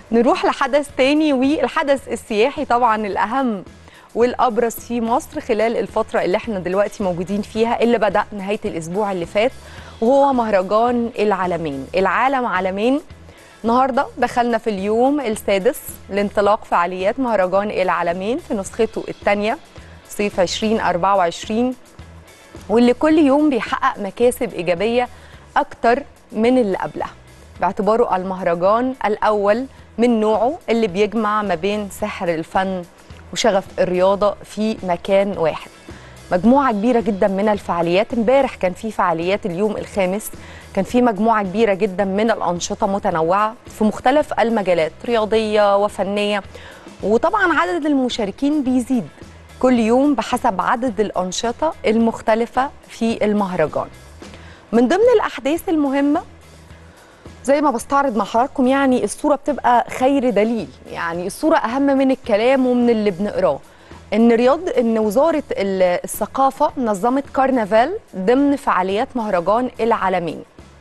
نروح لحدث تاني والحدث السياحي طبعا الأهم والأبرز في مصر خلال الفترة اللي احنا دلوقتي موجودين فيها اللي بدأ نهاية الأسبوع اللي فات وهو مهرجان العالمين العالم عالمين النهارده دخلنا في اليوم السادس لانطلاق فعاليات مهرجان العالمين في نسخته الثانية صيف 2024 واللي كل يوم بيحقق مكاسب إيجابية أكتر من اللي قبلها باعتباره المهرجان الأول من نوعه اللي بيجمع ما بين سحر الفن وشغف الرياضة في مكان واحد مجموعة كبيرة جدا من الفعاليات امبارح كان في فعاليات اليوم الخامس كان في مجموعة كبيرة جدا من الأنشطة متنوعة في مختلف المجالات رياضية وفنية وطبعا عدد المشاركين بيزيد كل يوم بحسب عدد الأنشطة المختلفة في المهرجان من ضمن الأحداث المهمة زي ما بستعرض مع حضراتكم يعني الصورة بتبقى خير دليل يعني الصورة أهم من الكلام ومن اللي بنقراه ان رياض ان وزاره الثقافه نظمت كارنفال ضمن فعاليات مهرجان العالمين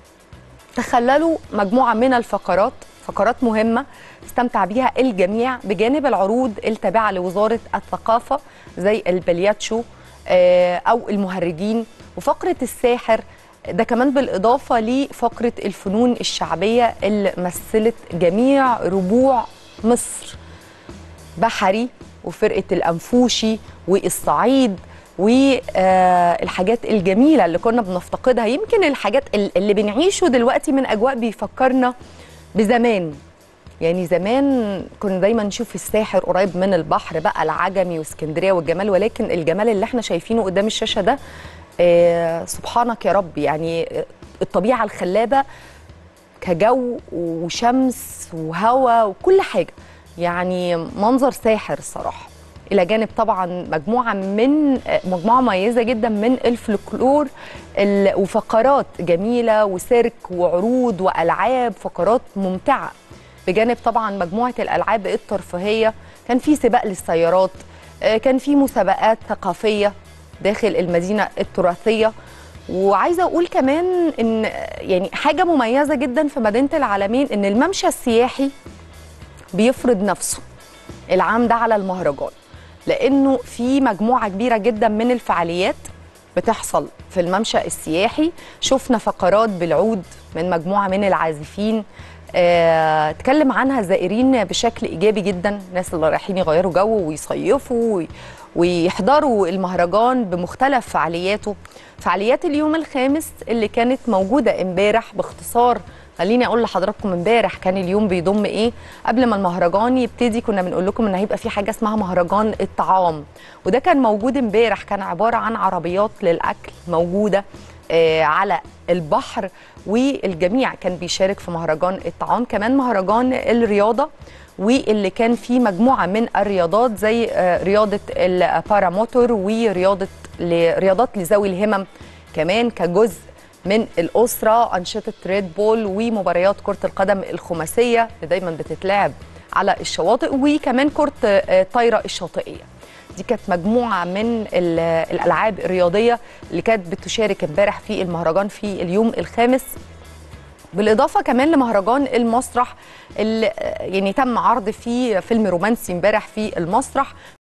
تخللوا مجموعه من الفقرات فقرات مهمه استمتع بيها الجميع بجانب العروض التابعه لوزاره الثقافه زي البلياتشو او المهرجين وفقره الساحر ده كمان بالاضافه لفقره الفنون الشعبيه اللي مثلت جميع ربوع مصر بحري وفرقه الانفوشي والصعيد والحاجات الجميله اللي كنا بنفتقدها يمكن الحاجات اللي بنعيشه دلوقتي من اجواء بيفكرنا بزمان يعني زمان كنا دايما نشوف الساحر قريب من البحر بقى العجمي واسكندريه والجمال ولكن الجمال اللي احنا شايفينه قدام الشاشه ده آه سبحانك يا رب يعني الطبيعه الخلابه كجو وشمس وهواء وكل حاجه يعني منظر ساحر الصراحه الى جانب طبعا مجموعه من مجموعه مميزه جدا من الفلكلور وفقرات جميله وسيرك وعروض والعاب فقرات ممتعه بجانب طبعا مجموعه الالعاب الترفيهيه كان في سباق للسيارات كان في مسابقات ثقافيه داخل المدينه التراثيه وعايزه اقول كمان ان يعني حاجه مميزه جدا في مدينه العالمين ان الممشى السياحي بيفرض نفسه العام ده على المهرجان لانه في مجموعه كبيره جدا من الفعاليات بتحصل في الممشى السياحي شفنا فقرات بالعود من مجموعه من العازفين آه، اتكلم عنها الزائرين بشكل ايجابي جدا الناس اللي رايحين يغيروا جو ويصيفوا ويحضروا المهرجان بمختلف فعالياته فعاليات اليوم الخامس اللي كانت موجوده امبارح باختصار خليني اقول لحضراتكم امبارح كان اليوم بيضم ايه قبل ما المهرجان يبتدي كنا بنقول لكم ان هيبقى في حاجه اسمها مهرجان الطعام وده كان موجود امبارح كان عباره عن عربيات للاكل موجوده آه على البحر والجميع كان بيشارك في مهرجان الطعام كمان مهرجان الرياضه واللي كان فيه مجموعه من الرياضات زي آه رياضه الباراموتور ورياضه رياضات لذوي الهمم كمان كجزء من الأسرة أنشطة ريد بول ومباريات كرة القدم الخماسية اللي دايما بتتلعب على الشواطئ وكمان كرة الطايرة الشاطئية دي كانت مجموعة من الألعاب الرياضية اللي كانت بتشارك امبارح في المهرجان في اليوم الخامس بالإضافة كمان لمهرجان المسرح اللي يعني تم عرض فيه فيلم رومانسي امبارح في المسرح